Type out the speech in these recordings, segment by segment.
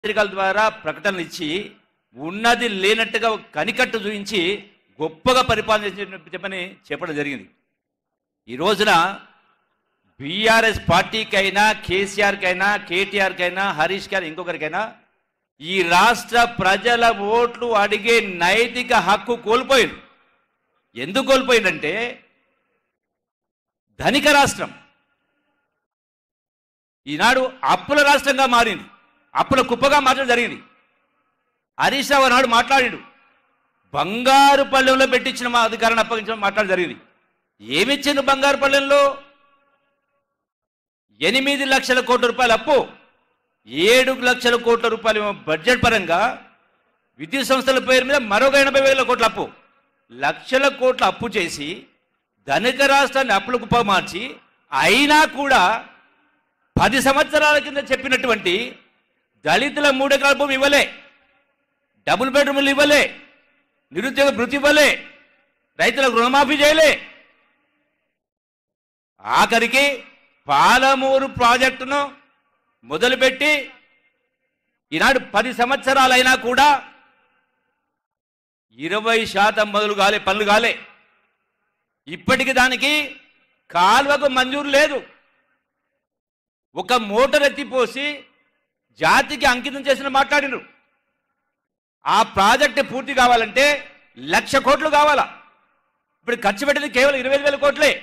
పత్రికల ద్వారా ప్రకటనలు ఇచ్చి ఉన్నది లేనట్టుగా ఒక కనికట్టు చూపించి గొప్పగా పరిపాలన చేసిన చెప్పని చెప్పడం జరిగింది ఈ రోజున బీఆర్ఎస్ పార్టీకైనా కేసీఆర్కైనా కేటీఆర్కైనా హరీష్ గారు ఇంకొకరికైనా ఈ రాష్ట్ర ప్రజల ఓట్లు అడిగే నైతిక హక్కు కోల్పోయింది ఎందుకు కోల్పోయిందంటే ధనిక రాష్ట్రం ఈనాడు అప్పుల రాష్ట్రంగా మారింది అప్పుల కుప్పగా మార్చడం జరిగింది హరీష్ రావు నాడు మాట్లాడాడు బంగారు పళ్ళెంలో పెట్టించిన మా అధికారాన్ని అప్పగించడం మాట్లాడడం జరిగింది ఏమిచ్చింది బంగారు పళ్ళెంలో ఎనిమిది లక్షల కోట్ల రూపాయల అప్పు ఏడు లక్షల కోట్ల రూపాయలు ఏమో బడ్జెట్ పరంగా విద్యుత్ సంస్థల పేరు మీద మరొక ఎనభై వేల కోట్ల అప్పు లక్షల కోట్ల అప్పు చేసి ధనిక రాష్ట్రాన్ని అప్పుల కుప్ప మార్చి అయినా కూడా పది సంవత్సరాల కింద చెప్పినటువంటి దళితుల మూడెకరాల భూమి ఇవ్వలే డబుల్ బెడ్రూమ్లు ఇవ్వలే నిరుద్యోగ భృతి ఇవ్వలే రైతులకు రుణమాఫీ చేయలే ఆఖరికి పాలమూరు ప్రాజెక్టును మొదలుపెట్టి ఈనాడు పది సంవత్సరాలైనా కూడా ఇరవై శాతం మొదలు కాలే పనులు కాలే ఇప్పటికి దానికి కాల్వకు మంజూరు లేదు ఒక మోటార్ ఎత్తిపోసి జాతికి అంకితం చేసిన మాట్లాడినరు ఆ ప్రాజెక్ట్ పూర్తి కావాలంటే లక్ష కోట్లు కావాలా ఇప్పుడు ఖర్చు పెట్టింది కేవలం ఇరవై వేల కోట్లే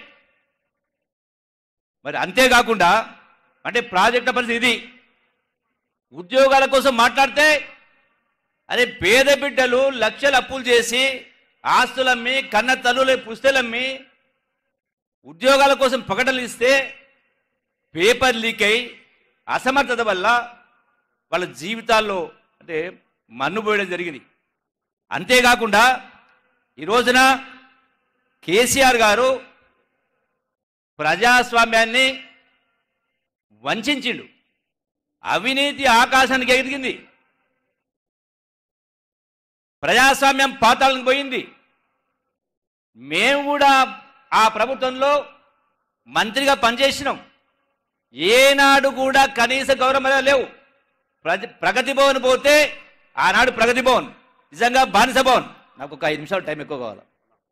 మరి అంతేకాకుండా అంటే ప్రాజెక్టుల పరిస్థితి ఇది ఉద్యోగాల కోసం మాట్లాడితే అదే పేద బిడ్డలు లక్షలు అప్పులు చేసి ఆస్తులమ్మి కన్న తల్లుల పుస్తలమ్మి ఉద్యోగాల కోసం ప్రకటనలు ఇస్తే పేపర్ లీక్ అయి అసమర్థత వల్ల వాళ్ళ జీవితాల్లో అంటే మన్నుపోయడం జరిగింది అంతేకాకుండా ఈ రోజున కేసీఆర్ గారు ప్రజాస్వామ్యాన్ని వంచిండు అవినీతి ఆకాశానికి ఎదిగింది ప్రజాస్వామ్యం పాతాళానికి పోయింది మేము కూడా ఆ ప్రభుత్వంలో మంత్రిగా పనిచేసినాం ఏనాడు కూడా కనీస గౌరవ మర్యాద లేవు ప్రగ ప్రగతి భవన్ పోతే ఆనాడు ప్రగతి భవన్ నిజంగా బానిస భవన్ నాకు ఒక ఐదు నిమిషాలు టైం ఎక్కువ కావాలి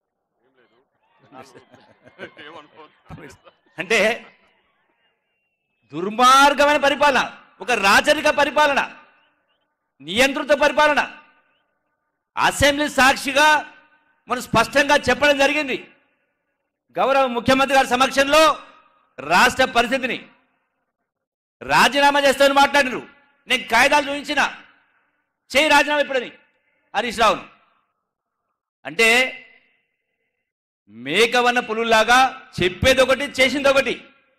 అంటే దుర్మార్గమైన పరిపాలన ఒక రాచరిక పరిపాలన నియంత్రిత పరిపాలన అసెంబ్లీ సాక్షిగా మనం స్పష్టంగా చెప్పడం జరిగింది గౌరవ ముఖ్యమంత్రి గారి సమక్షంలో రాష్ట్ర పరిస్థితిని రాజీనామా చేస్తామని మాట్లాడినారు నేను కాగితాలు చూపించిన చేయి రాజీనామా ఇప్పుడని హరీష్ రావును అంటే మేకవన్న పులుల్లాగా చెప్పేది ఒకటి చేసింది ఒకటి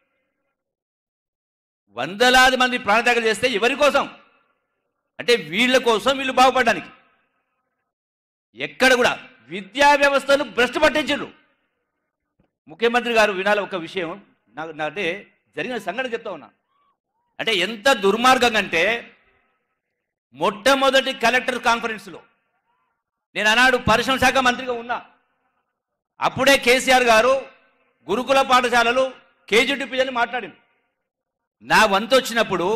వందలాది మంది ప్రాణత్యాగం చేస్తే ఎవరి కోసం అంటే వీళ్ళ కోసం వీళ్ళు బాగుపడడానికి ఎక్కడ కూడా విద్యా వ్యవస్థను భ్రష్టు పట్టించారు ముఖ్యమంత్రి గారు వినాలి ఒక విషయం నాకు నా- అంటే జరిగిన సంఘటన చెప్తా ఉన్నా అంటే ఎంత దుర్మార్గంగా అంటే మొట్టమొదటి కలెక్టర్ కాన్ఫరెన్స్లో నేను ఆనాడు పరిశ్రమ శాఖ మంత్రిగా ఉన్నా అప్పుడే కేసీఆర్ గారు గురుకుల పాఠశాలలు కేజీటీపీ అని మాట్లాడింది నా వంతు వచ్చినప్పుడు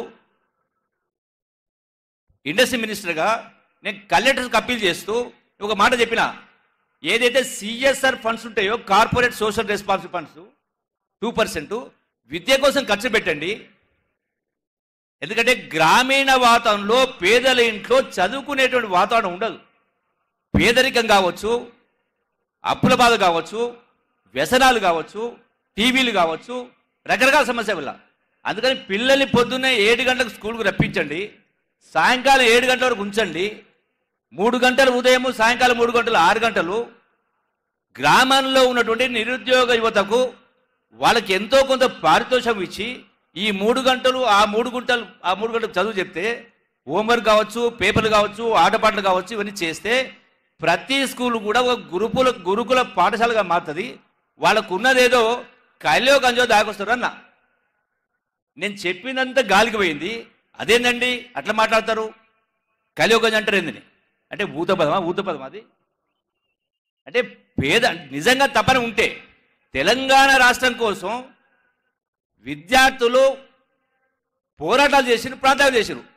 ఇండస్ట్రీ మినిస్టర్గా నేను కలెక్టర్స్కి అప్పీల్ చేస్తూ ఒక మాట చెప్పిన ఏదైతే సిఎస్ఆర్ ఫండ్స్ ఉంటాయో corporate social responsible funds two percent విద్య కోసం ఖర్చు పెట్టండి ఎందుకంటే గ్రామీణ వాతావరణంలో పేదల ఇంట్లో చదువుకునేటువంటి వాతావరణం ఉండదు పేదరికం కావచ్చు అప్పుల బాధ కావచ్చు వ్యసనాలు కావచ్చు టీవీలు కావచ్చు రకరకాల సమస్య వల్ల అందుకని పిల్లల్ని పొద్దున్నే ఏడు గంటలకు స్కూల్కి రప్పించండి సాయంకాలం ఏడు గంటల వరకు ఉంచండి మూడు గంటలు ఉదయం సాయంకాలం మూడు గంటలు ఆరు గంటలు గ్రామంలో ఉన్నటువంటి నిరుద్యోగ యువతకు వాళ్ళకి ఎంతో కొంత పారితోషం ఇచ్చి ఈ మూడు గంటలు ఆ మూడు గంటలు ఆ మూడు గంటలు చదువు చెప్తే హోంవర్క్ కావచ్చు పేపర్లు కావచ్చు ఆటపాటలు కావచ్చు ఇవన్నీ చేస్తే ప్రతి స్కూల్ కూడా ఒక గురుకుల గురుకుల పాఠశాలగా మారుతుంది వాళ్ళకు ఉన్నదేదో కైలో గంజో దాకొస్తారు అన్న నేను చెప్పినంత గాలికి పోయింది అదేందండి అట్లా మాట్లాడతారు కలియుగం అంటారు ఏందని అంటే ఊతపదమా ఊతపదమా అది అంటే పేద నిజంగా తపన ఉంటే తెలంగాణ రాష్ట్రం కోసం విద్యార్థులు పోరాటాలు చేసిన ప్రాంతాలు చేసిరు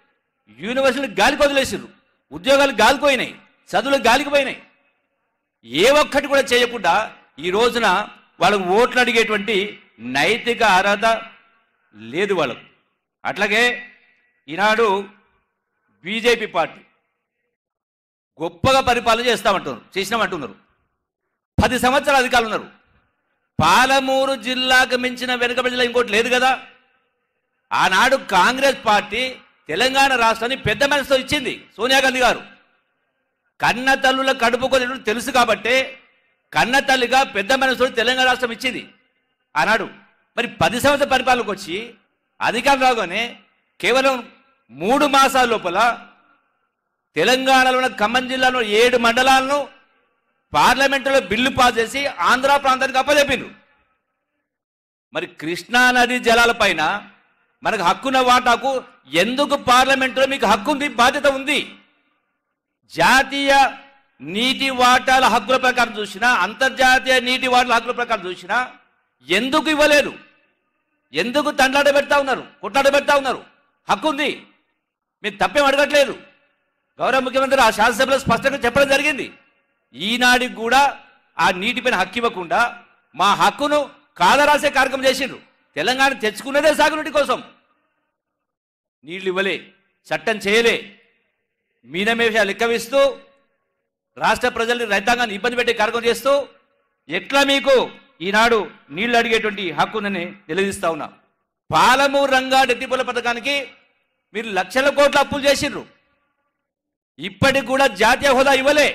యూనివర్సిటీలు గాలికి వదిలేసారు ఉద్యోగాలు గాలిపోయినాయి చదువులు గాలికి పోయినాయి ఏ ఒక్కటి కూడా చేయకుండా ఈ రోజున వాళ్ళకు ఓట్లు అడిగేటువంటి నైతిక అర్హత లేదు వాళ్ళకు అట్లాగే ఈనాడు బీజేపీ పార్టీ గొప్పగా పరిపాలన చేస్తామంటున్నారు చేసినామంటున్నారు పది సంవత్సరాల అధికారులు ఉన్నారు పాలమూరు జిల్లాకు మించిన వెనుకబడి జిల్లా ఇంకోటి లేదు కదా ఆనాడు కాంగ్రెస్ పార్టీ తెలంగాణ రాష్ట్రాన్ని పెద్ద మనసుతో ఇచ్చింది సోనియా గాంధీ గారు కన్న తల్లుల కడుపుకొని తెలుసు కాబట్టే కన్న తల్లిగా పెద్ద మనసుతో తెలంగాణ రాష్ట్రం ఇచ్చింది ఆనాడు మరి పది సంవత్సరాల పరిపాలనకు వచ్చి అధికారం రాగానే కేవలం మూడు మాసాల లోపల తెలంగాణలో ఉన్న ఖమ్మం జిల్లాలో ఏడు మండలాలను పార్లమెంటులో బిల్లు పాస్ చేసి ఆంధ్ర ప్రాంతానికి అప్పచెప్పిండ్రు మరి కృష్ణా నది జలాలపైన మనకు హక్కున్న వాటాకు ఎందుకు పార్లమెంటులో మీకు హక్కు ఉంది బాధ్యత ఉంది జాతీయ నీటి వాటాల హక్కుల ప్రకారం చూసినా అంతర్జాతీయ నీటి వాటాల హక్కుల ప్రకారం చూసినా ఎందుకు ఇవ్వలేదు ఎందుకు తండ్లాట పెడతా ఉన్నారు కొట్లాట పెడతా ఉన్నారు హక్కు ఉంది మీరు తప్పేం అడగట్లేదు గౌరవ ముఖ్యమంత్రి ఆ శాసనసభలో స్పష్టంగా చెప్పడం జరిగింది ఈనాడికి కూడా ఆ నీటిపైన హక్కు ఇవ్వకుండా మా హక్కును కాదరాసే కార్యక్రమం చేసిండ్రు తెలంగాణ తెచ్చుకున్నదే సాగునీటి కోసం నీళ్లు ఇవ్వలే చట్టం చేయలే మీనమే లెక్క వేస్తూ రాష్ట్ర ప్రజల్ని రైతాంగాన్ని ఇబ్బంది పెట్టే కార్యక్రమం చేస్తూ ఎట్లా మీకు ఈనాడు నీళ్లు అడిగేటువంటి హక్కునని నిలదీస్తా ఉన్నా పాలమూరు రంగా ఎత్తిపోల పథకానికి మీరు లక్షల కోట్ల అప్పులు చేసిండ్రు ఇప్పటికి కూడా జాతీయ హోదా ఇవ్వలే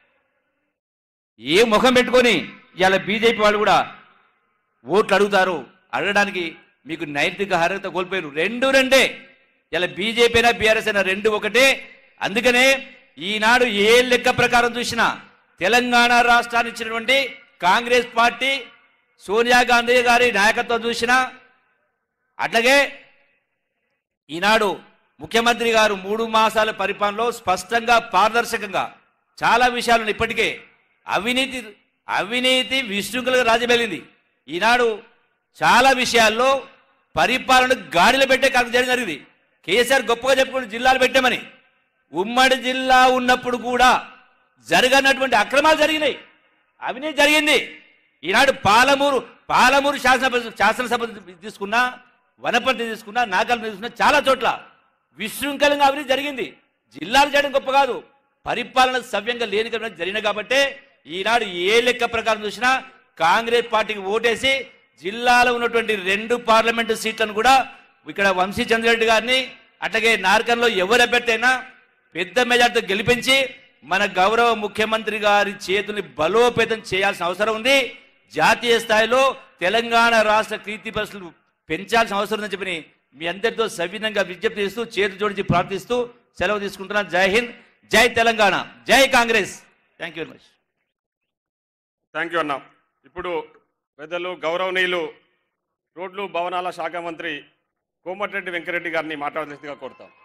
ఏ ముఖం పెట్టుకొని ఇవాళ బీజేపీ వాళ్ళు కూడా ఓట్లు అడుగుతారు అడగడానికి మీకు నైతిక అర్హత కోల్పోయారు రెండు రెండే ఇలా బీజేపీ అయినా బీఆర్ఎస్ అయినా రెండు ఒకటే అందుకనే ఈనాడు ఏ లెక్క ప్రకారం చూసినా తెలంగాణ రాష్ట్రాన్ని ఇచ్చినటువంటి కాంగ్రెస్ పార్టీ సోనియా గాంధీ గారి నాయకత్వం చూసినా అట్లాగే ఈనాడు ముఖ్యమంత్రి గారు మూడు మాసాల పరిపాలనలో స్పష్టంగా పారదర్శకంగా చాలా విషయాలను ఇప్పటికే అవినీతి అవినీతి విశృంఖలుగా రాజమేలింది ఈనాడు చాలా విషయాల్లో పరిపాలన గాడిలో పెట్టే కార్యక్రమం జరిగింది కేసీఆర్ గొప్పగా చెప్పుకుని జిల్లాలు పెట్టామని ఉమ్మడి జిల్లా ఉన్నప్పుడు కూడా జరగనటువంటి అక్రమాలు జరిగినాయి అవినీతి జరిగింది ఈనాడు పాలమూరు పాలమూరు శాసనసభ శాసనసభ తీసుకున్నా వనపర్తి తీసుకున్నా నాగల్ తీసుకున్నా చాలా చోట్ల విశృంఖలంగా అవినీతి జరిగింది జిల్లాలు చేయడం గొప్ప కాదు పరిపాలన సవ్యంగా లేని కారణంగా జరిగిన కాబట్టే ఈనాడు ఏ లెక్క ప్రకారం చూసినా కాంగ్రెస్ పార్టీకి ఓటేసి జిల్లాలో ఉన్నటువంటి రెండు పార్లమెంటు సీట్లను కూడా ఇక్కడ వంశీ చంద్రెడ్డి గారిని అట్లాగే నార్కన్లో ఎవరు అభ్యర్థి అయినా పెద్ద మెజార్టీతో గెలిపించి మన గౌరవ ముఖ్యమంత్రి గారి చేతుల్ని బలోపేతం చేయాల్సిన అవసరం ఉంది జాతీయ స్థాయిలో తెలంగాణ రాష్ట్ర కీర్తి పరిస్థితులు పెంచాల్సిన అవసరం ఉందని చెప్పి మీ అందరితో సవినంగా విజ్ఞప్తి చేస్తూ చేతులు జోడించి ప్రార్థిస్తూ సెలవు తీసుకుంటున్నాను జై హింద్ జై తెలంగాణ జై Congress thank you very much thank you అన్న ఇప్పుడు పెద్దలు గౌరవనీయులు రోడ్లు భవనాల శాఖ మంత్రి కోమటిరెడ్డి వెంకరెడ్డి గారిని మాట్లాడాల్సిందిగా కోరుతాం